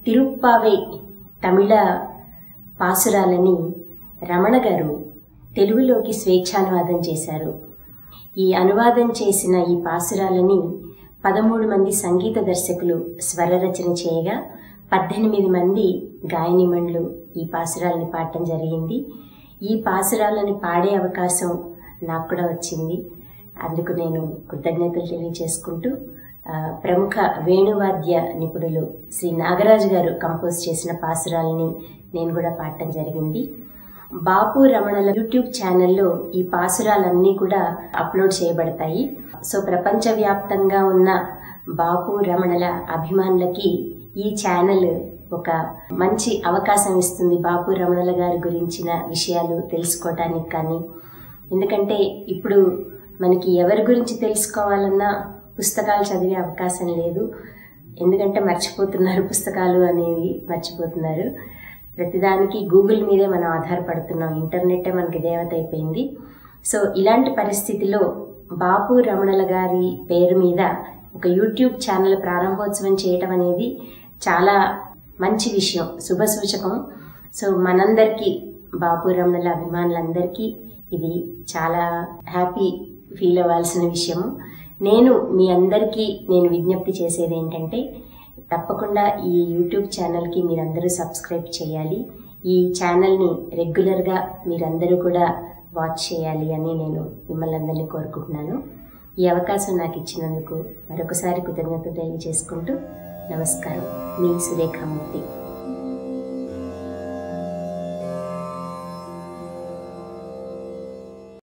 తిరుప్పావై తమిళ పాసురాలని రమణ గారు తెలుగులోకి స్వేచ్ఛానువాదం చేశారు ఈ అనువాదం చేసిన ఈ పాసురాలని పదమూడు మంది సంగీత దర్శకులు స్వరరచన చేయగా పద్దెనిమిది మంది గాయనిమణులు ఈ పాసురాలని పాడటం జరిగింది ఈ పాసురాలని పాడే అవకాశం నాకు కూడా వచ్చింది అందుకు నేను కృతజ్ఞతలు తెలియజేసుకుంటూ ఆ, ప్రముఖ వేణువాద్య నిపుణులు శ్రీ నాగరాజు గారు కంపోజ్ చేసిన పాసురాలని నేను కూడా పాడటం జరిగింది బాపు రమణల యూట్యూబ్ ఛానల్లో ఈ పాసురాలన్నీ కూడా అప్లోడ్ చేయబడతాయి సో ప్రపంచవ్యాప్తంగా ఉన్న బాపు రమణల అభిమానులకి ఈ ఛానల్ ఒక మంచి అవకాశం ఇస్తుంది బాపు రమణల గారి గురించిన విషయాలు తెలుసుకోవటానికి కానీ ఎందుకంటే ఇప్పుడు మనకి ఎవరి గురించి తెలుసుకోవాలన్నా పుస్తకాలు చదివే అవకాశం లేదు ఎందుకంటే మర్చిపోతున్నారు పుస్తకాలు అనేవి మర్చిపోతున్నారు ప్రతిదానికి గూగుల్ మీదే మనం ఆధారపడుతున్నాం ఇంటర్నెట్టే మనకి దేవత అయిపోయింది సో ఇలాంటి పరిస్థితిలో బాపు రమణల గారి పేరు మీద ఒక యూట్యూబ్ ఛానల్ ప్రారంభోత్సవం చేయటం అనేది చాలా మంచి విషయం శుభ సూచకం సో మనందరికీ బాపు రమణల అభిమానులందరికీ ఇది చాలా హ్యాపీ ఫీల్ అవ్వాల్సిన విషయము నేను మీ అందరికీ నేను విజ్ఞప్తి చేసేది ఏంటంటే తప్పకుండా ఈ యూట్యూబ్ ఛానల్కి మీరందరూ సబ్స్క్రైబ్ చేయాలి ఈ ఛానల్ని రెగ్యులర్గా మీరందరూ కూడా వాచ్ చేయాలి అని నేను మిమ్మల్ని అందరినీ కోరుకుంటున్నాను ఈ అవకాశం నాకు ఇచ్చినందుకు మరొకసారి కృతజ్ఞత తెలియజేసుకుంటూ నమస్కారం మీ సురేఖామూర్తి